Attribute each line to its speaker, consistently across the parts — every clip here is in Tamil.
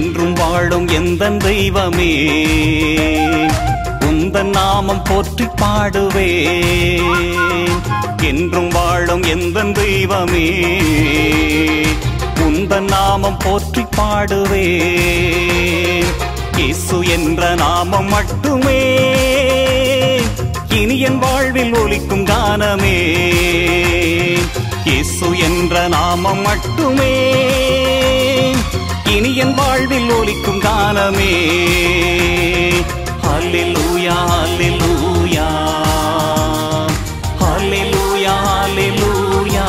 Speaker 1: என்றும் வாழும் எந்த தெய்வமே உந்தன் நாமம் போற்றி பாடுவேன் என்றும் வாழும் எந்த தெய்வமே உந்தன் நாமம் போற்றி பாடுவேன் இயேசு என்ற நாமம் மட்டுமே இனி என் வாழ்வில் ஒலிக்கும் கானமே இயேசு என்ற நாமம் மட்டுமே இனி என் வாழ்வில் ஒலிக்கும் கானமே ஹalleluya ஹalleluya ஹalleluya ஹalleluya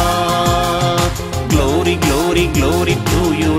Speaker 1: glory glory glory to you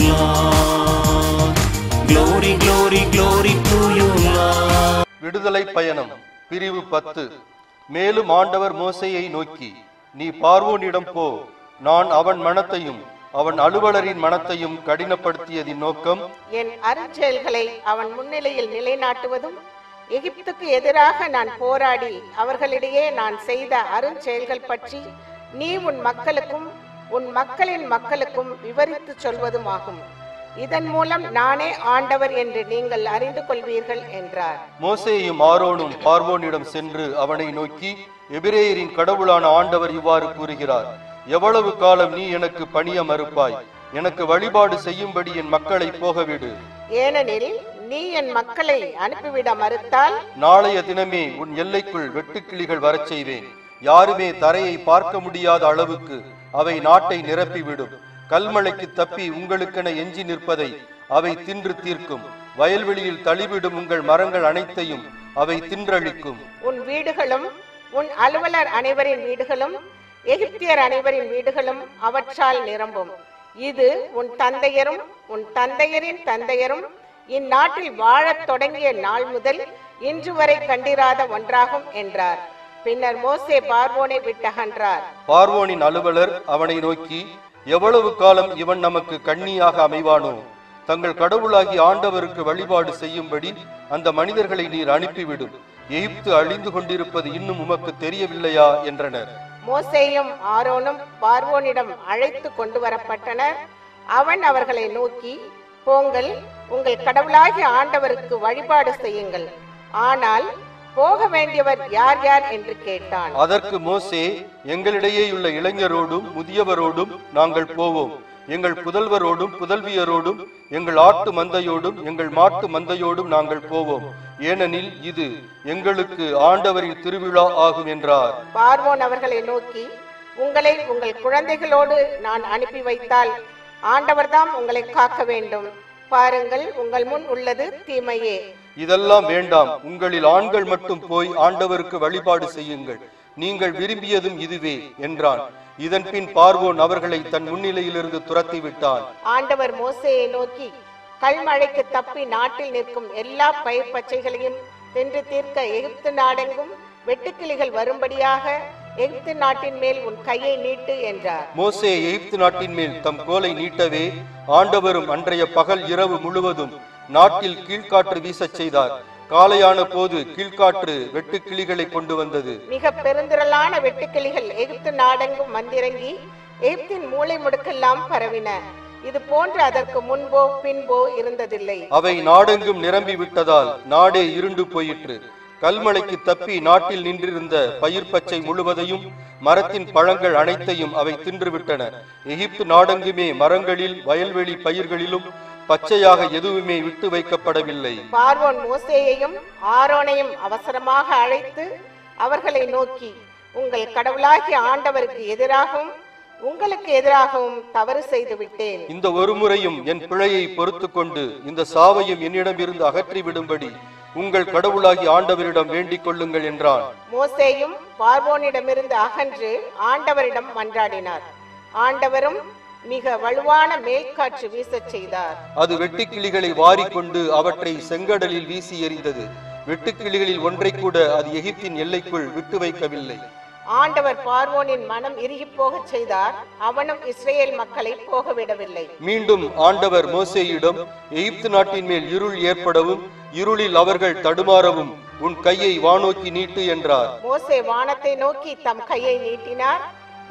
Speaker 1: lord glory glory glory to you lord
Speaker 2: விடுதலை பயணம் பிரிவு பத்து மேலும் ஆண்டவர் மோசேயை நோக்கி நீ பார்வோனிடம் போ நான் அவன் மனத்தையும் அவன் அலுவலரின் மனத்தையும் கடினப்படுத்தியதின் நோக்கம்
Speaker 3: என் அருஞ்செயல்களை அவன் முன்னிலையில் நிலைநாட்டுவதும் எகிப்துக்கு எதிராக நான் போராடி அவர்களிடையே நான் செய்த அருஞ்செயல்கள் பற்றி நீ உன் மக்களுக்கும் உன் மக்களின் மக்களுக்கும் விவரித்துச் சொல்வதும் ஆகும் இதன் மூலம் நானே ஆண்டவர் என்று நீங்கள் அறிந்து கொள்வீர்கள் என்றார்
Speaker 2: மோசேயும் ஆரோனும் பார்வோனிடம் சென்று அவனை நோக்கி எபிரேயரின் கடவுளான ஆண்டவர் இவ்வாறு கூறுகிறார் எவ்வளவு காலம் நீ எனக்கு பணிய மறுப்பாய் எனக்கு வழிபாடு செய்யும்படி என் மக்களை போகவிடு
Speaker 3: ஏனெனில் நீ என் மக்களை அனுப்பிவிட மறுத்தால்
Speaker 2: நாளைய தினமே உன் எல்லைக்குள் வெட்டுக்கிளிகள் வரச் செய்வேன் யாருமே தரையை பார்க்க முடியாத அளவுக்கு அவை நாட்டை நிரப்பிவிடும் கல்மழைக்கு தப்பி உங்களுக்கென எஞ்சி நிற்பதை அவை தின்று தீர்க்கும் வயல்வெளியில் தளிவிடும் உங்கள் மரங்கள் அனைத்தையும் அவை தின்றழிக்கும்
Speaker 3: உன் வீடுகளும் உன் அலுவலர் அனைவரின் வீடுகளும் எகிப்தியர் அனைவரின் வீடுகளும் அவற்றால் நிரம்பும் இது உன் தந்தையரும் உன் தந்தையரின் தந்தையரும் இந்நாட்டில் வாழத் தொடங்கிய நாள் முதல் இன்று வரை கண்டிராத ஒன்றாகும் என்றார் பின்னர் மோசே பார்வோனை விட்டகன்றார்
Speaker 2: பார்வோனின் அலுவலர் அவனை நோக்கி எவ்வளவு காலம் இவன் நமக்கு கண்ணியாக அமைவானோ தங்கள் கடவுளாகி ஆண்டவருக்கு வழிபாடு செய்யும்படி அந்த மனிதர்களை நீர் அனுப்பிவிடும் எகிப்து அழிந்து கொண்டிருப்பது இன்னும் உமக்கு தெரியவில்லையா என்றனர்
Speaker 3: மோசேயும் ஆரோனும் பார்வோனிடம் அழைத்து கொண்டு வரப்பட்டனர் அவன் அவர்களை நோக்கி போங்கள் உங்கள் கடவுளாகிய ஆண்டவருக்கு வழிபாடு செய்யுங்கள் ஆனால் போக வேண்டியவர் யார் யார் என்று கேட்டான்
Speaker 2: அதற்கு மோசே எங்களிடையேயுள்ள இளைஞரோடும் முதியவரோடும் நாங்கள் போவோம் எங்கள் புதல்வரோடும் புதல்வியரோடும் எங்கள் ஆட்டு மந்தையோடும் எங்கள் மாட்டு மந்தையோடும் நாங்கள் போவோம் ஏனெனில் இது எங்களுக்கு ஆண்டவரின் திருவிழா ஆகும் என்றார்
Speaker 3: பார்வோன் அவர்களை நோக்கி உங்களை உங்கள் குழந்தைகளோடு நான் அனுப்பி வைத்தால் ஆண்டவர்தாம் உங்களை காக்க வேண்டும் பாருங்கள் உங்கள் முன் உள்ளது தீமையே
Speaker 2: இதெல்லாம் வேண்டாம் உங்களில் ஆண்கள் மட்டும் போய் ஆண்டவருக்கு வழிபாடு செய்யுங்கள் நீங்கள் விரும்பியதும் இதுவே என்றான் இதன் பின் பார்வோன் அவர்களை தன் முன்னிலையிலிருந்து துரத்தி விட்டான்
Speaker 3: ஆண்டவர் மோசேயை நோக்கி கல்மழைக்கு தப்பி நாட்டில் நிற்கும் எல்லா பயிர் பச்சைகளையும் தின்று தீர்க்க எகிப்து நாடெங்கும் வெட்டுக்கிளிகள் வரும்படியாக எகிப்து நாட்டின் மேல் உன் கையை நீட்டு என்றார்
Speaker 2: மோசே எகிப்து நாட்டின் மேல் தம் கோலை நீட்டவே ஆண்டவரும் அன்றைய பகல் இரவு முழுவதும் நாட்டில் கீழ்காற்று வீசச் செய்தார் காலையான போது கீழ்காற்று வெட்டுக்கிளிகளை கொண்டு வந்தது
Speaker 3: மிக பெருந்திரளான வெட்டுக்கிளிகள் எகிப்து நாடெங்கும் வந்திறங்கி எகிப்தின் மூளை முடுக்கெல்லாம் பரவின இது போன்று அதற்கு முன்போ பின்போ இருந்ததில்லை
Speaker 2: அவை நாடெங்கும் நிரம்பி விட்டதால் நாடே இருண்டு போயிற்று கல்மழைக்கு தப்பி நாட்டில் நின்றிருந்த பயிர் பச்சை முழுவதையும் மரத்தின் பழங்கள் அனைத்தையும் அவை தின்றுவிட்டன எகிப்து நாடெங்குமே மரங்களில் வயல்வெளி பயிர்களிலும் பச்சையாக எதுவுமே விட்டு வைக்கப்படவில்லை
Speaker 3: பார்வோன் மோசேயையும் ஆரோனையும் அவசரமாக அழைத்து அவர்களை நோக்கி உங்கள் கடவுளாகிய ஆண்டவருக்கு எதிராகவும் உங்களுக்கு எதிராகவும் தவறு செய்து விட்டேன்
Speaker 2: இந்த ஒரு முறையும் என் பிழையை பொறுத்து கொண்டு இந்த சாவையும் என்னிடமிருந்து அகற்றி விடும்படி உங்கள் கடவுளாகி ஆண்டவரிடம் வேண்டிக் கொள்ளுங்கள் என்றான்
Speaker 3: மோசேயும் பார்வோனிடமிருந்து அகன்று ஆண்டவரிடம் மன்றாடினார் ஆண்டவரும் மிக வலுவான மேல்காற்று வீசச் செய்தார்
Speaker 2: அது வெட்டுக்கிளிகளை வாரிக்கொண்டு அவற்றை செங்கடலில் வீசி எறிந்தது வெட்டுக்கிளிகளில் ஒன்றை கூட அது எகிப்தின் எல்லைக்குள் விட்டு வைக்கவில்லை
Speaker 3: ஆண்டவர் பார்வோனின் மனம் இறுகிப் போகச் செய்தார் அவனும் இஸ்ரேல் மக்களை போக விடவில்லை
Speaker 2: மீண்டும் ஆண்டவர் மோசேயிடம் எகிப்து நாட்டின் மேல் இருள் ஏற்படவும் இருளில் அவர்கள் தடுமாறவும் உன் கையை வானோக்கி நீட்டு என்றார்
Speaker 3: மோசே வானத்தை நோக்கி தம் கையை நீட்டினார்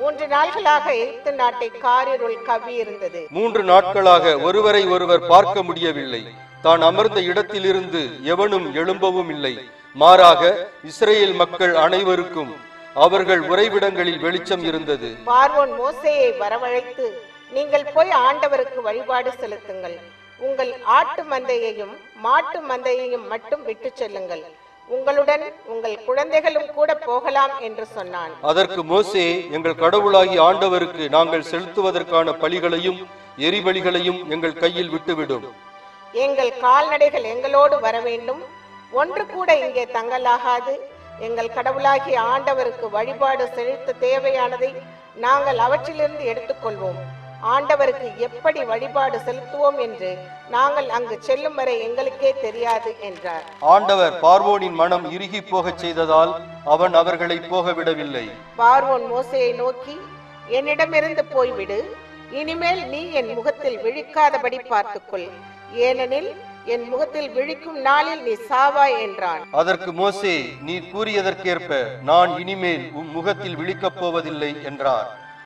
Speaker 3: மூன்று நாள்களாக எகிப்து நாட்டை காரிருள் கவ்வி இருந்தது
Speaker 2: மூன்று நாட்களாக ஒருவரை ஒருவர் பார்க்க முடியவில்லை தான் அமர்ந்த இடத்திலிருந்து எவனும் எழும்பவும் இல்லை மாறாக இஸ்ரேல் மக்கள் அனைவருக்கும் அவர்கள் உறைவிடங்களில் வெளிச்சம் இருந்தது
Speaker 3: பார்வோன் மோசேயை வரவழைத்து நீங்கள் போய் ஆண்டவருக்கு வழிபாடு செலுத்துங்கள் உங்கள் ஆட்டு மந்தையையும் மாட்டு மந்தையையும் மட்டும் விட்டுச் செல்லுங்கள் உங்களுடன் உங்கள் குழந்தைகளும் கூட போகலாம் என்று சொன்னான்
Speaker 2: அதற்கு மோசே எங்கள் கடவுளாகி ஆண்டவருக்கு நாங்கள் செலுத்துவதற்கான பலிகளையும் எரிபலிகளையும் எங்கள் கையில் விட்டுவிடும்
Speaker 3: எங்கள் கால்நடைகள் எங்களோடு வர வேண்டும் ஒன்று கூட இங்கே தங்கலாகாது எங்கள் கடவுளாகிய ஆண்டவருக்கு வழிபாடு செலுத்த தேவையானதை நாங்கள் அவற்றிலிருந்து எடுத்துக்கொள்வோம் ஆண்டவருக்கு எப்படி வழிபாடு செலுத்துவோம் என்று நாங்கள் அங்கு செல்லும் வரை எங்களுக்கே தெரியாது என்றார்
Speaker 2: ஆண்டவர் பார்வோனின் மனம் இறுகி போகச் செய்ததால் அவன் அவர்களை போக விடவில்லை
Speaker 3: பார்வோன் மோசேயை நோக்கி என்னிடமிருந்து போய்விடு இனிமேல் நீ என் முகத்தில் விழிக்காதபடி பார்த்துக்கொள் ஏனெனில் என் முகத்தில் விழிக்கும் நாளில் நீ சாவாய் என்றான்
Speaker 2: அதற்கு மோசே நீ கூறியதற்கேற்ப நான் இனிமேல் உம் முகத்தில் விழிக்கப் போவதில்லை என்றார்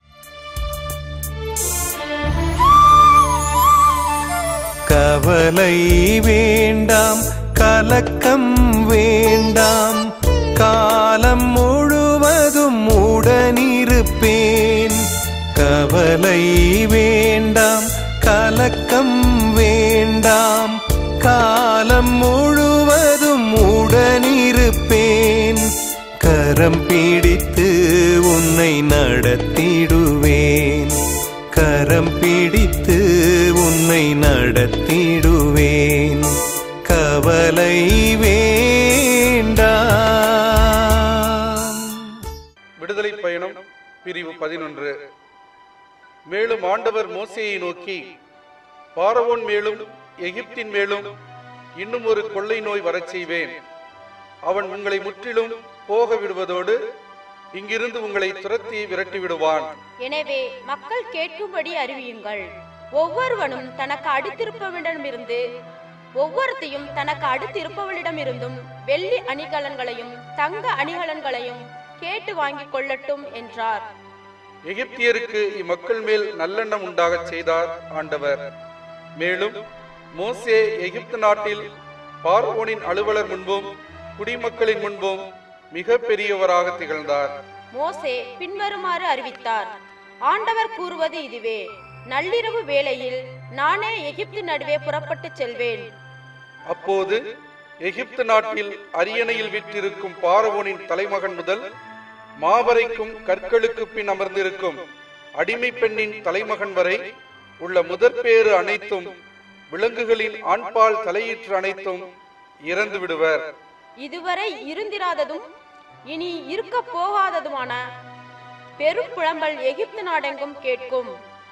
Speaker 1: கவலை வேண்டாம் கலக்கம் வேண்டாம் காலம் முழுவதும் உடனிருப்பேன் கவலை வேண்டாம் கலக்கம் வேண்டாம் காலம் முழுவதும் உடனிருப்பேன் கரம் பிடித்து உன்னை நடத்திடுவேன் கரம் பிடித்து உன்னை நடத்திடுவேன் கவலை வேண்டாம்
Speaker 4: விடுதலை பயணம் பிரிவு பதினொன்று மேலும் ஆண்டவர் மோசேயை நோக்கி பாரவோன் மேலும் எகிப்தின் மேலும் இன்னும் ஒரு கொள்ளை நோய் வரச் செய்வேன் அவன் உங்களை முற்றிலும் போக விடுவதோடு இங்கிருந்து உங்களை துரத்தி விரட்டி விடுவான்
Speaker 5: எனவே மக்கள் கேட்கும்படி அறிவியுங்கள் ஒவ்வொருவனும் தனக்கு அடுத்திருப்பவனிடமிருந்து ஒவ்வொருத்தையும் தனக்கு அடுத்திருப்பவளிடமிருந்தும் வெள்ளி அணிகலன்களையும் தங்க அணிகலன்களையும் கேட்டு வாங்கிக் கொள்ளட்டும் என்றார்
Speaker 4: எகிப்தியருக்கு இம்மக்கள் மேல் நல்லெண்ணம் உண்டாகச் செய்தார் ஆண்டவர் மேலும் மோசே எகிப்து நாட்டில் பார்வோனின் அலுவலர் முன்பும் குடிமக்களின் முன்பும் மிக பெரியவராக திகழ்ந்தார்
Speaker 5: மோசே பின்வருமாறு அறிவித்தார் ஆண்டவர் கூறுவது இதுவே நள்ளிரவு வேளையில் நானே எகிப்து நடுவே புறப்பட்டுச் செல்வேன்
Speaker 4: அப்போது எகிப்து நாட்டில் அரியணையில் விற்றிருக்கும் பார்வோனின் தலைமகன் முதல் மாவரைக்கும் கற்களுக்கு பின் அமர்ந்திருக்கும் அடிமை பெண்ணின் தலைமகன் வரை உள்ள முதற்பேறு அனைத்தும் விலங்குகளின் ஆண்பால் தலையீற்று அனைத்தும் இறந்து விடுவர்
Speaker 5: இதுவரை இருந்திராததும் இனி இருக்க போகாததுமான பெரும் புலம்பல் எகிப்து நாடெங்கும் கேட்கும்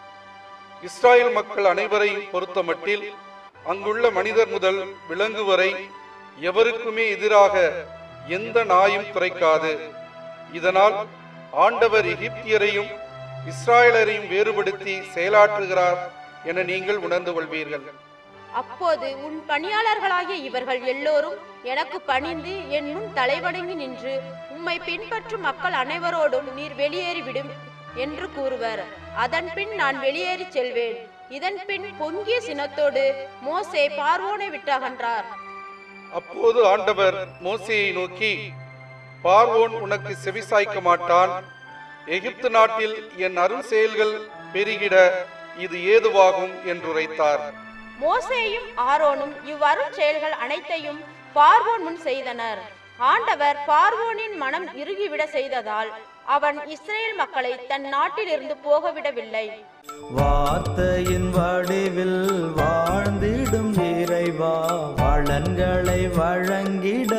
Speaker 4: இஸ்ராயேல் மக்கள் அனைவரையும் பொறுத்தமட்டில் அங்குள்ள மனிதர் முதல் விலங்கு வரை எவருக்குமே எதிராக எந்த நாயும் குறைக்காது இதனால் ஆண்டவர் எகிப்தியரையும் இஸ்ராயலரையும் வேறுபடுத்தி செயலாற்றுகிறார் என நீங்கள் உணர்ந்து கொள்வீர்கள்
Speaker 5: அப்போது உன் பணியாளர்களாகிய இவர்கள் எல்லோரும் எனக்கு பணிந்து என் முன் தலைவணங்கி நின்று உம்மை பின்பற்றும் மக்கள் அனைவரோடும் நீர் வெளியேறிவிடும் என்று கூறுவர் அதன் பின் நான் வெளியேறிச் செல்வேன் இதன் பின் பொங்கிய சினத்தோடு மோசே பார்வோனை விட்டகன்றார்
Speaker 4: அப்போது ஆண்டவர் மோசேயை நோக்கி பார்வோன் உனக்கு செவிசாய்க்க மாட்டான் எகிப்து நாட்டில் என் அருள் செயல்கள் பெருகிட இது ஏதுவாகும் என்றுரைத்தார்
Speaker 5: மோசேயும் ஆரோனும் இவ்வரும் செயல்கள் அனைத்தையும் பார்வோன் முன் செய்தனர் ஆண்டவர் பார்வோனின் மனம் இறுகிவிட செய்ததால் அவன் இஸ்ரேல் மக்களை தன் நாட்டிலிருந்து போகவிடவில்லை
Speaker 6: வார்த்தையின் வடிவில் வாழ்ந்திடும் இறைவா வளன்களை வழங்கிட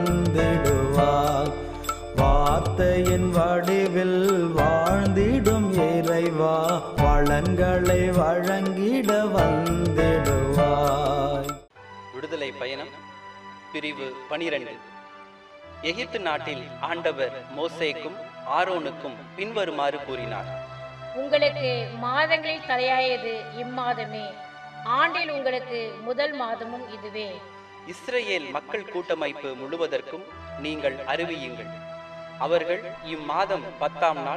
Speaker 6: வந்திடுவார் வார்த்தையின் வடிவில் வாழ்ந்திடும் இறைவா வளன்களை வழங்கிட வந்திடுவாய்
Speaker 7: விடுதலை பயணம் பிரிவு பனிரெண்டு எகிப்து நாட்டில் ஆண்டவர் மோசேக்கும் ஆரோனுக்கும் பின்வருமாறு கூறினார்
Speaker 8: உங்களுக்கு மாதங்களில் தலையாயது இம்மாதமே ஆண்டில் உங்களுக்கு முதல் மாதமும் இதுவே
Speaker 7: இஸ்ரேல் மக்கள் கூட்டமைப்பு முழுவதற்கும் நீங்கள் அறிவியுங்கள் அவர்கள் இம்மாதம் பத்தாம் நாள்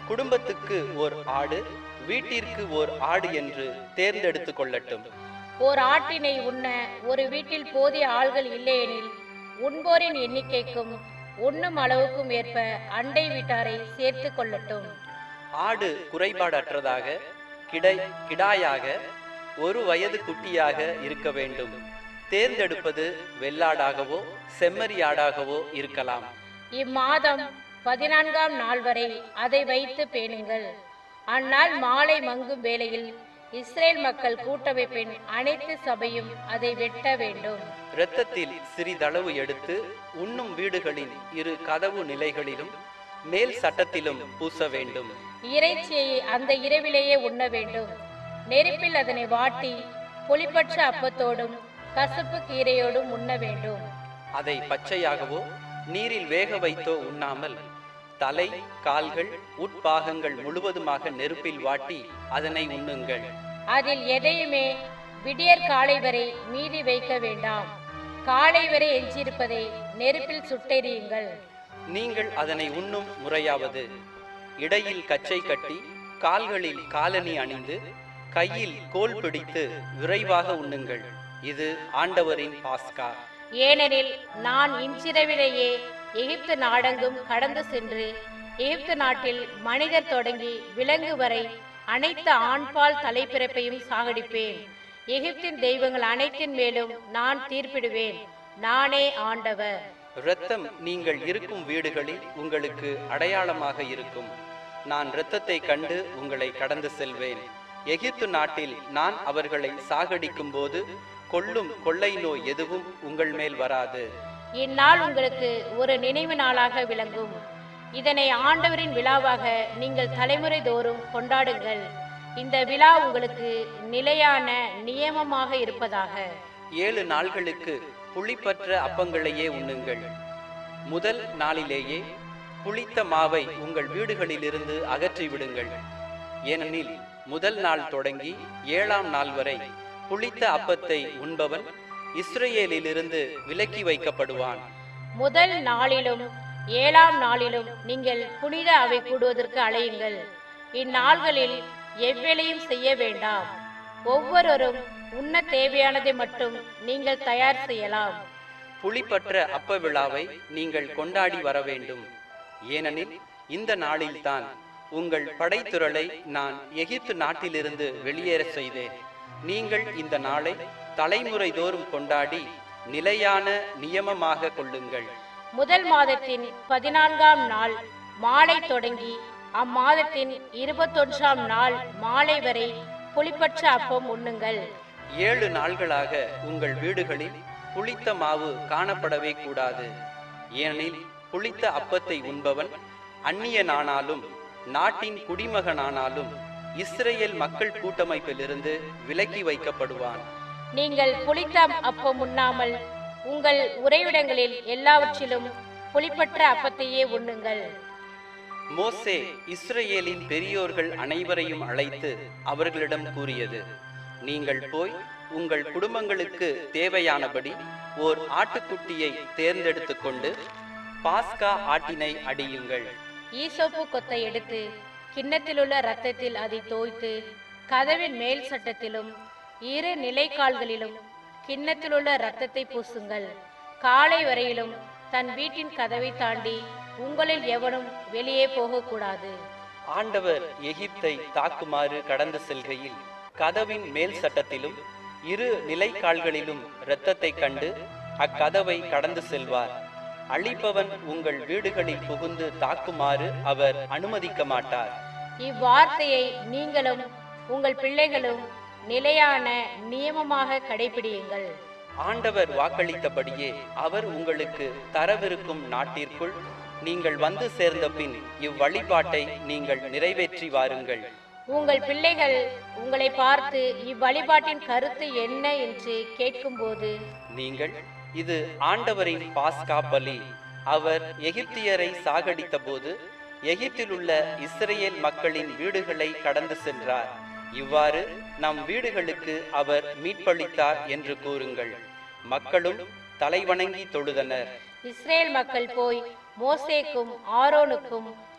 Speaker 7: குடும்பத்துக்கு ஓர் ஆடு வீட்டிற்கு ஓர் ஆடு என்று தேர்ந்தெடுத்து கொள்ளட்டும்
Speaker 8: ஓர் ஆட்டினை உண்ண ஒரு வீட்டில் போதிய ஆள்கள் இல்லையெனில் உண்போரின் எண்ணிக்கைக்கும் உண்ணும் அளவுக்கும் ஏற்ப அண்டை வீட்டாரை சேர்த்து கொள்ளட்டும்
Speaker 7: ஆடு குறைபாடற்றதாக கிடை கிடாயாக ஒரு வயது குட்டியாக இருக்க வேண்டும் தேர்ந்தெடுப்பது வெள்ளாடாகவோ செம்மறியாடாகவோ இருக்கலாம்
Speaker 8: இம்மாதம் பதினான்காம் நாள் வரை அதை வைத்து பேணுங்கள் அந்நாள் மாலை மங்கும் வேளையில் இஸ்ரேல் மக்கள் கூட்டமைப்பின் அனைத்து சபையும் அதை வெட்ட வேண்டும்
Speaker 7: இரத்தத்தில் சிறிதளவு எடுத்து உண்ணும் வீடுகளின் இரு கதவு நிலைகளிலும் மேல் சட்டத்திலும் பூச வேண்டும்
Speaker 8: இறைச்சியை அந்த இரவிலேயே உண்ண வேண்டும் நெருப்பில் அதனை வாட்டி புளிப்பற்ற அப்பத்தோடும் கசப்பு கீரையோடும் உண்ண வேண்டும்
Speaker 7: அதை பச்சையாகவோ நீரில் வேக வைத்தோ உண்ணாமல் தலை கால்கள் உட்பாகங்கள் முழுவதுமாக நெருப்பில் வாட்டி அதனை உண்ணுங்கள்
Speaker 8: அதில் எதையுமே விடியற் காலை வரை மீதி வைக்க வேண்டாம் காலை வரை எஞ்சியிருப்பதை நெருப்பில் சுட்டெறியுங்கள்
Speaker 7: நீங்கள் அதனை உண்ணும் முறையாவது இடையில் கச்சை கட்டி கால்களில் காலணி அணிந்து கையில் கோல் பிடித்து விரைவாக உண்ணுங்கள் இது ஆண்டவரின் பாஸ்கா
Speaker 8: ஏனெனில் நான் இன்றிரவிலேயே எகிப்து நாடெங்கும் கடந்து சென்று எகிப்து நாட்டில் மனிதர் தொடங்கி விலங்கு வரை அனைத்து ஆண்பால் தலைப்பிறப்பையும் சாகடிப்பேன் எகிப்தின் தெய்வங்கள் அனைத்தின் மேலும் நான் தீர்ப்பிடுவேன் நானே ஆண்டவர்
Speaker 7: இரத்தம் நீங்கள் இருக்கும் வீடுகளில் உங்களுக்கு அடையாளமாக இருக்கும் நான் இரத்தத்தை கண்டு உங்களை கடந்து செல்வேன் எகிப்து நாட்டில் நான் அவர்களை சாகடிக்கும் போது கொள்ளும் கொள்ளை நோய் எதுவும் உங்கள் மேல் வராது
Speaker 8: இந்நாள் உங்களுக்கு ஒரு நினைவு நாளாக விளங்கும் இதனை ஆண்டவரின் விழாவாக நீங்கள் தலைமுறை தோறும் கொண்டாடுங்கள் இந்த விழா உங்களுக்கு நிலையான நியமமாக இருப்பதாக
Speaker 7: ஏழு நாள்களுக்கு புளிப்பற்ற அப்பங்களையே உண்ணுங்கள் முதல் நாளிலேயே புளித்த மாவை உங்கள் வீடுகளிலிருந்து அகற்றி விடுங்கள் ஏனெனில் முதல் நாள் தொடங்கி ஏழாம் நாள் வரை புளித்த அப்பத்தை உண்பவன் இஸ்ரேலிலிருந்து விலக்கி வைக்கப்படுவான்
Speaker 8: முதல் நாளிலும் ஏழாம் நாளிலும் நீங்கள் புனித அவை கூடுவதற்கு அழையுங்கள் இந்நாள்களில் எவ்வேளையும் செய்ய வேண்டாம் ஒவ்வொருவரும் உண்ண தேவையானதை மட்டும் நீங்கள் தயார் செய்யலாம்
Speaker 7: புளிப்பற்ற அப்ப விழாவை நீங்கள் கொண்டாடி வர வேண்டும் ஏனெனில் இந்த நாளில்தான் உங்கள் படைத்துறலை நான் எகிப்து நாட்டிலிருந்து வெளியேற செய்தேன் நீங்கள் இந்த நாளை தலைமுறை தோறும் கொண்டாடி நிலையான நியமமாக கொள்ளுங்கள்
Speaker 8: முதல் மாதத்தின் பதினான்காம் நாள் மாலை தொடங்கி அம்மாதத்தின் இருபத்தொன்றாம் நாள் மாலை வரை புளிப்பற்ற அப்பம் உண்ணுங்கள்
Speaker 7: ஏழு நாள்களாக உங்கள் வீடுகளில் புளித்த மாவு காணப்படவே கூடாது ஏனெனில் புளித்த அப்பத்தை உண்பவன் அந்நியனானாலும் நாட்டின் குடிமகனானாலும் இஸ்ரேல் மக்கள் கூட்டமைப்பிலிருந்து விலக்கி வைக்கப்படுவான்
Speaker 8: நீங்கள் புளித்த அப்பம் உண்ணாமல் உங்கள் உறைவிடங்களில் எல்லாவற்றிலும் புளிப்பற்ற அப்பத்தையே உண்ணுங்கள்
Speaker 7: மோசே இஸ்ரேலின் பெரியோர்கள் அனைவரையும் அழைத்து அவர்களிடம் கூறியது நீங்கள் போய் உங்கள் குடும்பங்களுக்கு தேவையானபடி ஓர் ஆட்டுக்குட்டியை தேர்ந்தெடுத்து கொண்டு பாஸ்கா ஆட்டினை அடியுங்கள்
Speaker 8: ஈசோப்பு கொத்தை எடுத்து கிண்ணத்திலுள்ள இரத்தத்தில் அதை தோய்த்து கதவின் மேல் சட்டத்திலும் இரு நிலைக்கால்களிலும் கிண்ணத்திலுள்ள இரத்தத்தை பூசுங்கள் காலை வரையிலும் தன் வீட்டின் கதவை தாண்டி உங்களில் எவனும் வெளியே போகக்கூடாது
Speaker 7: ஆண்டவர் எகிப்தை தாக்குமாறு கடந்து செல்கையில் கதவின் மேல் சட்டத்திலும் இரு நிலைக்கால்களிலும் இரத்தத்தை கண்டு அக்கதவை கடந்து செல்வார் அழிப்பவன் உங்கள் வீடுகளில் புகுந்து தாக்குமாறு அவர் அனுமதிக்க மாட்டார்
Speaker 8: இவ்வார்த்தையை நீங்களும் உங்கள் பிள்ளைகளும் நிலையான நியமமாக கடைபிடியுங்கள்
Speaker 7: ஆண்டவர் வாக்களித்தபடியே அவர் உங்களுக்கு தரவிருக்கும் நாட்டிற்குள் நீங்கள் வந்து சேர்ந்த பின் இவ்வழிபாட்டை நீங்கள் நிறைவேற்றி வாருங்கள்
Speaker 8: உங்கள் பிள்ளைகள் உங்களை பார்த்து இவ்வழிபாட்டின் கருத்து என்ன என்று கேட்கும்போது
Speaker 7: நீங்கள் இது ஆண்டவரின் பாஸ்கா பலி அவர் எகிப்தியரை சாகடித்த போது எகிப்திலுள்ள இஸ்ரேல் மக்களின் வீடுகளை கடந்து சென்றார் இவ்வாறு நம் வீடுகளுக்கு அவர் மீட்பளித்தார் என்று கூறுங்கள் மக்களும் தலைவணங்கி தொழுதனர்
Speaker 8: இஸ்ரேல் மக்கள் போய் மோசேக்கும் ஆரோனுக்கும்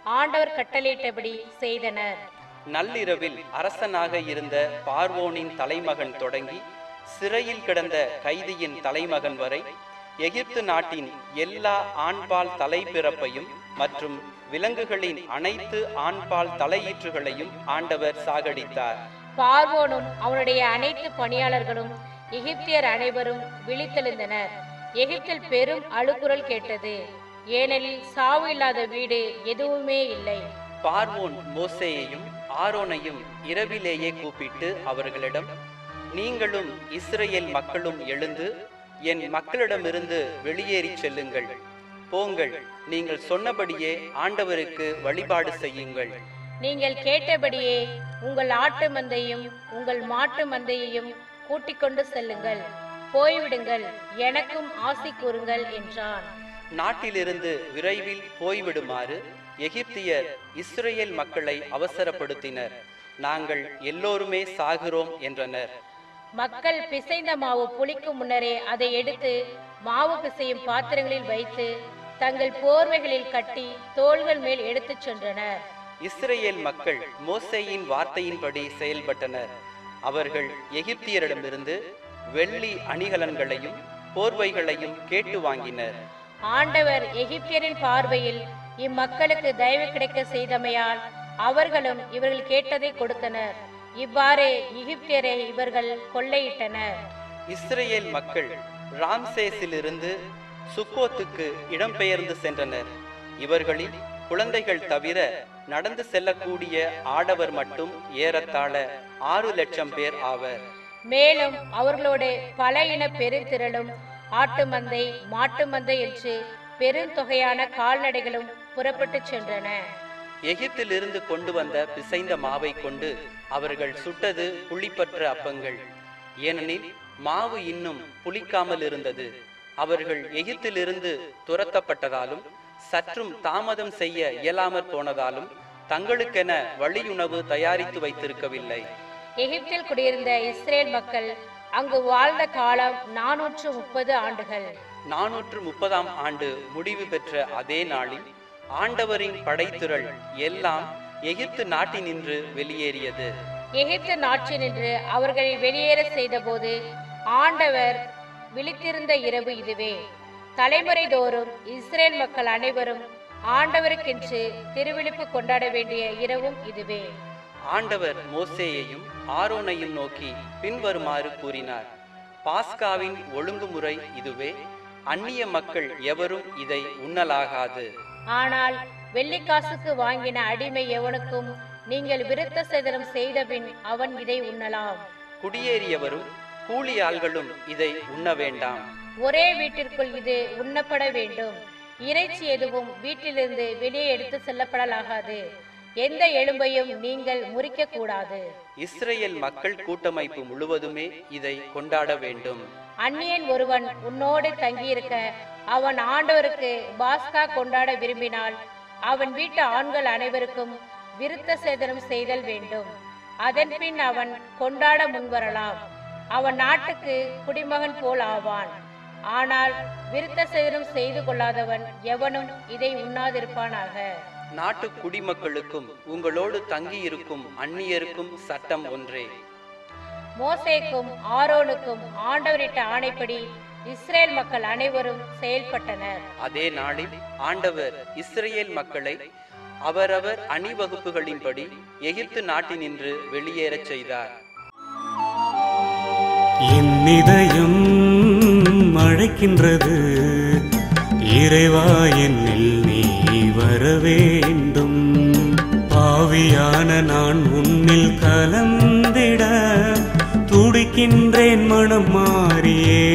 Speaker 8: ஆண்டவர் கட்டளையிட்டபடி செய்தனர்
Speaker 7: நள்ளிரவில் அரசனாக இருந்த பார்வோனின் தலைமகன் தொடங்கி சிறையில் கிடந்த கைதியின் தலைமகன் வரை எகிப்து நாட்டின் எல்லா ஆண்பால் தலைப்பிறப்பையும் மற்றும் விலங்குகளின் அனைத்து ஆண்பால் தலையீற்றுகளையும் ஆண்டவர் சாகடித்தார்
Speaker 8: பார்வோனும் அவனுடைய அனைத்து பணியாளர்களும் எகிப்தியர் அனைவரும் விழித்தெழுந்தனர் எகிப்தில் பெரும் அழுகுரல் கேட்டது ஏனெனில் சாவு இல்லாத வீடு எதுவுமே இல்லை
Speaker 7: பார்வோன் மோசேயையும் ஆரோனையும் இரவிலேயே கூப்பிட்டு அவர்களிடம் நீங்களும் இஸ்ரேல் மக்களும் எழுந்து என் மக்களிடமிருந்து வெளியேறிச் செல்லுங்கள் போங்கள் நீங்கள் சொன்னபடியே ஆண்டவருக்கு வழிபாடு செய்யுங்கள்
Speaker 8: நீங்கள் கேட்டபடியே உங்கள் ஆட்டு மந்தையும் உங்கள் மாட்டு மந்தையையும் கூட்டிக் கொண்டு செல்லுங்கள் போய்விடுங்கள் எனக்கும் ஆசி கூறுங்கள் என்றான்
Speaker 7: நாட்டிலிருந்து விரைவில் போய்விடுமாறு எகிப்தியர் இஸ்ரேல் மக்களை அவசரப்படுத்தினர் நாங்கள் எல்லோருமே சாகிறோம் என்றனர்
Speaker 8: மக்கள் பிசைந்த மாவு புளிக்கும் முன்னரே அதை எடுத்து மாவு பிசையும் பாத்திரங்களில் வைத்து தங்கள் போர்வைகளில் கட்டி தோள்கள் மேல் எடுத்துச் சென்றனர்
Speaker 7: இஸ்ரேல் மக்கள் மோசேயின் வார்த்தையின்படி செயல்பட்டனர் அவர்கள் எகிப்தியரிடமிருந்து வெள்ளி அணிகலன்களையும் போர்வைகளையும் கேட்டு வாங்கினர்
Speaker 8: ஆண்டவர் எகிப்தியரின் பார்வையில் இம்மக்களுக்கு தயவு கிடைக்க செய்தமையால் அவர்களும் இவர்கள் கேட்டதை கொடுத்தனர் இவ்வாறே எகிப்தியரை இவர்கள் கொள்ளையிட்டனர்
Speaker 7: இஸ்ரேல் மக்கள் ராம்சேஸிலிருந்து சுக்கோத்துக்கு இடம்பெயர்ந்து சென்றனர் இவர்களில் குழந்தைகள் தவிர நடந்து செல்லக்கூடிய ஆடவர் மட்டும் ஏறத்தாழ ஆறு லட்சம் பேர் ஆவர்
Speaker 8: மேலும் அவர்களோடு பல இன பெருந்திரளும் ஆட்டு மந்தை மாட்டு மந்தை என்று பெருந்தொகையான கால்நடைகளும் புறப்பட்டுச் சென்றன
Speaker 7: எகிப்திலிருந்து கொண்டு வந்த பிசைந்த மாவை கொண்டு அவர்கள் சுட்டது புளிப்பற்ற அப்பங்கள் ஏனெனில் மாவு இன்னும் புளிக்காமல் இருந்தது அவர்கள் எகிப்திலிருந்து துரத்தப்பட்டதாலும் சற்றும் தாமதம் செய்ய இயலாமற் போனதாலும் தங்களுக்கென வழியுணவு தயாரித்து வைத்திருக்கவில்லை
Speaker 8: எகிப்தில் குடியிருந்த இஸ்ரேல் மக்கள் அங்கு வாழ்ந்த காலம் நானூற்று முப்பது ஆண்டுகள்
Speaker 7: நானூற்று முப்பதாம் ஆண்டு முடிவு பெற்ற அதே நாளில் ஆண்டவரின் படைத்திரள் எல்லாம் எகிப்து நாட்டினின்று வெளியேறியது
Speaker 8: எகிப்து நாட்டினின்று அவர்களை வெளியேற செய்தபோது ஆண்டவர் விழித்திருந்த இரவு இதுவே தலைமுறை தோறும் இஸ்ரேல் மக்கள் அனைவரும் ஆண்டவருக்கென்று திருவிழிப்பு கொண்டாட வேண்டிய இரவும் இதுவே
Speaker 7: ஆண்டவர் மோசேயையும் ஆரோனையும் நோக்கி பின்வருமாறு கூறினார் பாஸ்காவின் ஒழுங்குமுறை இதுவே அந்நிய மக்கள் எவரும் இதை உண்ணலாகாது
Speaker 8: ஆனால் வெள்ளிக்காசுக்கு வாங்கின அடிமை எவனுக்கும் நீங்கள் விருத்த சேதனம் செய்தபின் அவன் இதை உண்ணலாம்
Speaker 7: குடியேறியவரும் கூலி ஆள்களும் இதை உண்ண வேண்டாம்
Speaker 8: ஒரே வீட்டிற்குள் இது உண்ணப்பட வேண்டும் இறைச்சி எதுவும் வீட்டிலிருந்து வெளியே எடுத்து செல்லப்படலாகாது எந்த எலும்பையும் நீங்கள் முறிக்க கூடாது
Speaker 7: இஸ்ரேல் மக்கள் கூட்டமைப்பு முழுவதுமே இதை கொண்டாட வேண்டும்
Speaker 8: அந்நியன் ஒருவன் உன்னோடு தங்கியிருக்க அவன் ஆண்டவருக்கு பாஸ்கா கொண்டாட விரும்பினால் அவன் வீட்டு ஆண்கள் அனைவருக்கும் விருத்த சேதனம் செய்தல் வேண்டும் அதன் பின் அவன் கொண்டாட முன்வரலாம் அவன் நாட்டுக்கு குடிமகன் போல் ஆவான் ஆனால் விருத்த சேதனம் செய்து கொள்ளாதவன் எவனும் இதை உண்ணாதிருப்பானாக
Speaker 7: நாட்டு குடிமக்களுக்கும் உங்களோடு தங்கியிருக்கும் அந்நியருக்கும் சட்டம் ஒன்றே
Speaker 8: மோசேக்கும் ஆரோனுக்கும் ஆண்டவரிட்ட ஆணைப்படி இஸ்ரேல் மக்கள் அனைவரும் செயல்பட்டனர்
Speaker 7: அதே நாளில் ஆண்டவர் இஸ்ரேல் மக்களை அவரவர் அணிவகுப்புகளின்படி எகிப்து நாட்டினின்று வெளியேறச் செய்தார்
Speaker 1: என் இதயம் அழைக்கின்றது இறைவா என்னில் நீ வர வேண்டும் பாவியான நான் உன்னில் கலந்திட துடிக்கின்றேன் மனம் மாறியே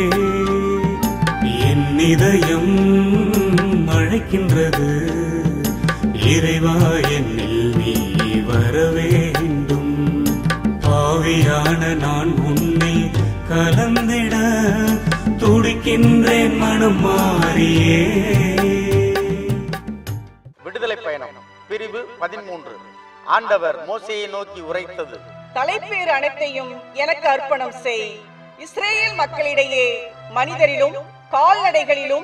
Speaker 1: என் இதயம் அழைக்கின்றது இறைவா என்னில் நீ வர வேண்டும் பாவியான நான் உன்னை கலந்திட துடிக்கின்றேன் மனம் மாறியே
Speaker 9: விடுதலை பயணம் பிரிவு பதிமூன்று ஆண்டவர் மோசேயை நோக்கி உரைத்தது
Speaker 10: தலைப்பேறு அனைத்தையும் எனக்கு அர்ப்பணம் செய் இஸ்ரேல் மக்களிடையே மனிதரிலும் கால்நடைகளிலும்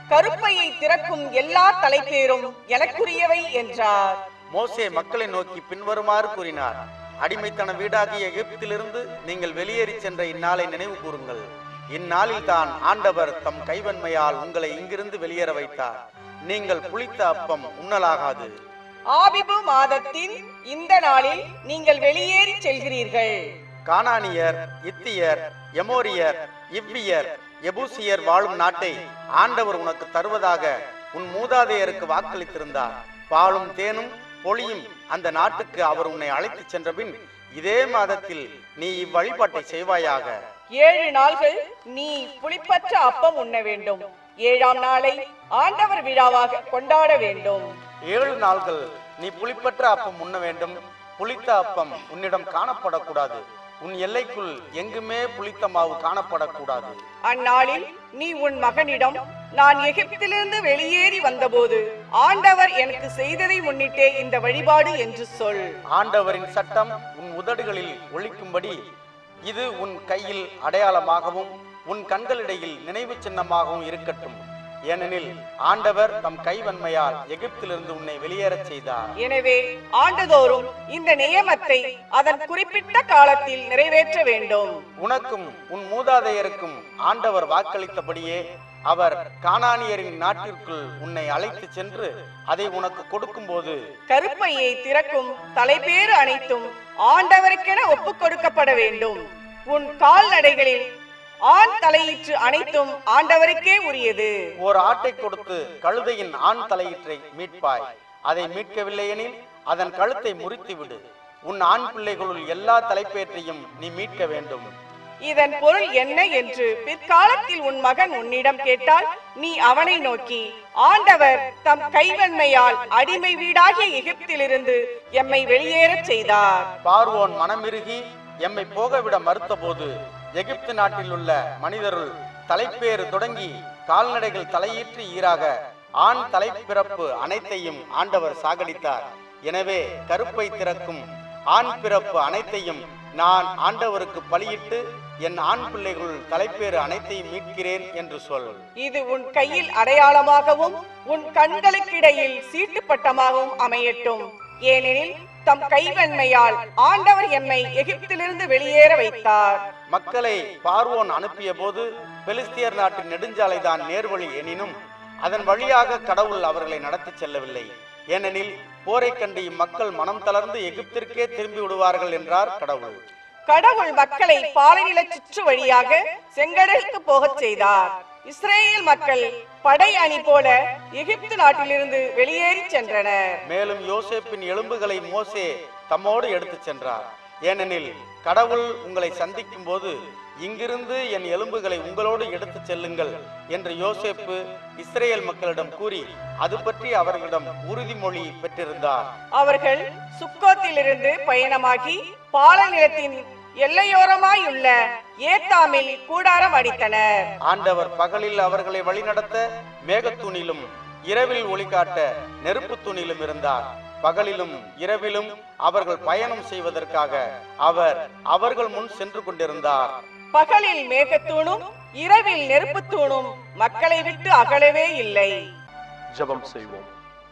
Speaker 10: கருப்பையை திறக்கும் எல்லா தலைப்பேரும் எனக்குரியவை என்றார்
Speaker 9: மோசே மக்களை நோக்கி பின்வருமாறு கூறினார் அடிமைத்தன வீடாகிய எகிப்திலிருந்து நீங்கள் வெளியேறி சென்ற இந்நாளை நினைவு கூறுங்கள் இந்நாளில் தான் ஆண்டவர் தம் கைவன்மையால் உங்களை இங்கிருந்து வெளியேற வைத்தார் நீங்கள் புளித்த அப்பம் உண்ணலாகாது
Speaker 10: ஆபிபு மாதத்தின் இந்த நாளில் நீங்கள் வெளியேறி செல்கிறீர்கள்
Speaker 9: கானானியர் இத்தியர் எமோரியர் இவ்வியர் எபூசியர் வாழும் நாட்டை ஆண்டவர் உனக்கு தருவதாக உன் மூதாதையருக்கு வாக்களித்திருந்தார் பாலும் தேனும் பொழியும் அந்த நாட்டுக்கு அவர் உன்னை அழைத்துச் சென்றபின் இதே மாதத்தில் நீ இவ்வழிபாட்டை செய்வாயாக
Speaker 10: ஏழு நாள்கள் நீ புளிப்பற்ற அப்பம் உண்ண வேண்டும் ஏழாம் நாளை ஆண்டவர் விழாவாக கொண்டாட வேண்டும்
Speaker 9: ஏழு நாள்கள் நீ புளிப்பற்ற அப்பம் உண்ண வேண்டும் புளித்த அப்பம் உன்னிடம் காணப்படக்கூடாது உன் எல்லைக்குள் எங்குமே புளித்த மாவு காணப்படக்கூடாது
Speaker 10: அந்நாளில் நீ உன் மகனிடம் நான் எகிப்திலிருந்து வெளியேறி வந்தபோது ஆண்டவர் எனக்கு செய்ததை முன்னிட்டே இந்த வழிபாடு என்று சொல்
Speaker 9: ஆண்டவரின் சட்டம் உன் உதடுகளில் ஒழிக்கும்படி இது உன் கையில் அடையாளமாகவும் உன் கண்களிடையில் நினைவு சின்னமாகவும் இருக்கட்டும் ஏனெனில் ஆண்டவர் தம் கைவன்மையால் எகிப்திலிருந்து உன்னை வெளியேறச் செய்தார்
Speaker 10: எனவே ஆண்டுதோறும் இந்த நியமத்தை அதன் குறிப்பிட்ட காலத்தில் நிறைவேற்ற வேண்டும்
Speaker 9: உனக்கும் உன் மூதாதையருக்கும் ஆண்டவர் வாக்களித்தபடியே அவர் கானானியரின் நாட்டிற்குள் உன்னை அழைத்துச் சென்று அதை உனக்கு கொடுக்கும்போது
Speaker 10: கருப்பையை திறக்கும் தலைப்பேறு அனைத்தும் ஆண்டவருக்கென ஒப்புக் கொடுக்கப்பட வேண்டும் உன் கால்நடைகளில் ஆண் தலையீற்று அனைத்தும் ஆண்டவருக்கே உரியது
Speaker 9: ஓர் ஆட்டை கொடுத்து கழுதையின் ஆண் தலையீற்றை மீட்பாய் அதை மீட்கவில்லையெனில் அதன் கழுத்தை முறித்து விடு உன் ஆண் பிள்ளைகளுள் எல்லா தலைப்பேற்றையும் நீ மீட்க வேண்டும்
Speaker 10: இதன் பொருள் என்ன என்று பிற்காலத்தில் உன் மகன் உன்னிடம் கேட்டால் நீ அவனை நோக்கி ஆண்டவர் தம் கைவன்மையால் அடிமை வீடாகிய எகிப்திலிருந்து எம்மை வெளியேறச் செய்தார்
Speaker 9: பார்வோன் மனமிருகி எம்மை போகவிட மறுத்தபோது எகிப்து நாட்டில் உள்ள மனிதருள் தலைப்பேறு தொடங்கி கால்நடைகள் தலையீற்று ஈராக ஆண் தலைப்பிறப்பு அனைத்தையும் ஆண்டவர் சாகடித்தார் எனவே கருப்பை திறக்கும் ஆண் பிறப்பு அனைத்தையும் நான் ஆண்டவருக்கு பலியிட்டு என் ஆண் பிள்ளைகள் தலைப்பேறு அனைத்தையும் மீட்கிறேன் என்று சொல்
Speaker 10: இது உன் கையில் அடையாளமாகவும் உன் கண்களுக்கிடையில் சீட்டு பட்டமாகவும் அமையட்டும் ஏனெனில் தம் கைவன்மையால் ஆண்டவர் எம்மை எகிப்திலிருந்து வெளியேற வைத்தார்
Speaker 9: மக்களை பார்வோன் அனுப்பிய போது பெலிஸ்தியர் நாட்டின் நெடுஞ்சாலை தான் நேர்வழி எனினும் அதன் வழியாக கடவுள் அவர்களை நடத்திச் செல்லவில்லை ஏனெனில் போரைக் கண்டு இம்மக்கள் மனம் தளர்ந்து எகிப்திற்கே திரும்பி விடுவார்கள் என்றார் கடவுள்
Speaker 10: கடவுள் மக்களை பாலைநில சுற்று வழியாக செங்கடலுக்கு போகச் செய்தார் இஸ்ரேல் மக்கள் படை அணி போல எகிப்து நாட்டிலிருந்து வெளியேறி சென்றனர்
Speaker 9: மேலும் யோசேப்பின் எலும்புகளை மோசே தம்மோடு எடுத்துச் சென்றார் ஏனெனில் கடவுள் உங்களை சந்திக்கும் போது இங்கிருந்து என் எலும்புகளை உங்களோடு எடுத்துச் செல்லுங்கள் என்று யோசேப்பு இஸ்ரேல் மக்களிடம் கூறி அது பற்றி அவர்களிடம் உறுதிமொழி பெற்றிருந்தார்
Speaker 10: அவர்கள் சுக்கோத்திலிருந்து பயணமாகி பாலநிலத்தின் எல்லையோரமாயுள்ள ஏத்தாமில் கூடாரம் அடித்தனர்
Speaker 9: ஆண்டவர் பகலில் அவர்களை வழிநடத்த மேகத்தூணிலும் இரவில் ஒளிகாட்ட நெருப்பு தூணிலும் இருந்தார் பகலிலும் இரவிலும் அவர்கள் பயணம் செய்வதற்காக அவர் அவர்கள் முன் சென்று கொண்டிருந்தார்
Speaker 10: பகலில் மேகத்தூணும் இரவில் நெருப்புத் தூணும் மக்களை விட்டு அகலவே இல்லை
Speaker 11: ஜெபம் செய்வோம்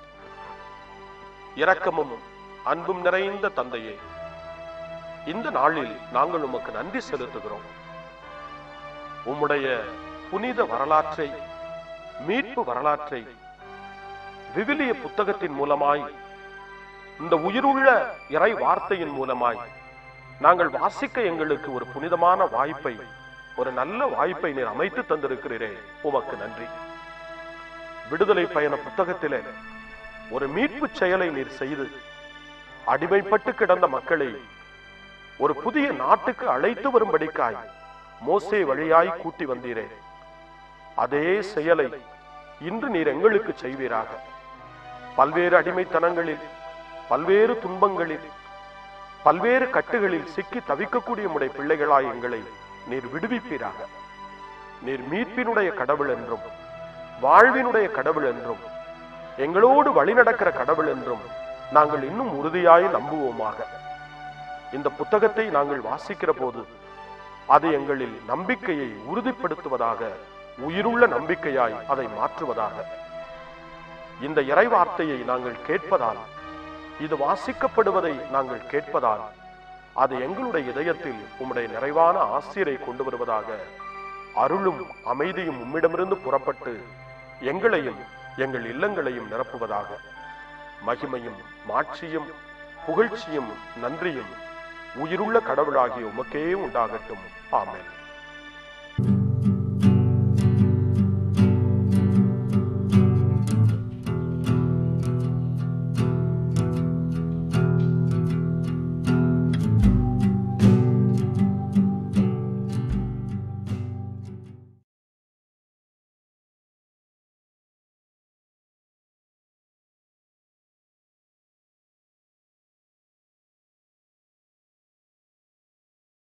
Speaker 11: இரக்கமும் அன்பும் நிறைந்த தந்தையே இந்த நாளில் நாங்கள் உமக்கு நன்றி செலுத்துகிறோம் உம்முடைய புனித வரலாற்றை மீட்பு வரலாற்றை விவிலிய புத்தகத்தின் மூலமாய் இந்த உயிருள்ள இறை வார்த்தையின் மூலமாய் நாங்கள் வாசிக்க எங்களுக்கு ஒரு புனிதமான வாய்ப்பை ஒரு நல்ல வாய்ப்பை நீர் அமைத்து தந்திருக்கிறீரே உமக்கு நன்றி விடுதலை பயண புத்தகத்திலே ஒரு மீட்பு செயலை நீர் செய்து அடிமைப்பட்டு கிடந்த மக்களை ஒரு புதிய நாட்டுக்கு அழைத்து வரும்படிக்காய் மோசே வழியாய் கூட்டி வந்தீரே அதே செயலை இன்று நீர் எங்களுக்கு செய்வீராக பல்வேறு அடிமைத்தனங்களில் பல்வேறு துன்பங்களில் பல்வேறு கட்டுகளில் சிக்கி தவிக்கக்கூடிய உடைய பிள்ளைகளாய் எங்களை நீர் விடுவிப்பீராக நீர் மீட்பினுடைய கடவுள் என்றும் வாழ்வினுடைய கடவுள் என்றும் எங்களோடு வழிநடக்கிற கடவுள் என்றும் நாங்கள் இன்னும் உறுதியாய் நம்புவோமாக இந்த புத்தகத்தை நாங்கள் வாசிக்கிற போது அது எங்களில் நம்பிக்கையை உறுதிப்படுத்துவதாக உயிருள்ள நம்பிக்கையாய் அதை மாற்றுவதாக இந்த இறைவார்த்தையை நாங்கள் கேட்பதால் இது வாசிக்கப்படுவதை நாங்கள் கேட்பதால் அது எங்களுடைய இதயத்தில் உம்முடைய நிறைவான ஆசிரியரை கொண்டு வருவதாக அருளும் அமைதியும் உம்மிடமிருந்து புறப்பட்டு எங்களையும் எங்கள் இல்லங்களையும் நிரப்புவதாக மகிமையும் மாட்சியும் புகழ்ச்சியும் நன்றியும் உயிருள்ள கடவுளாகிய உமக்கே உண்டாகட்டும் ஆமென்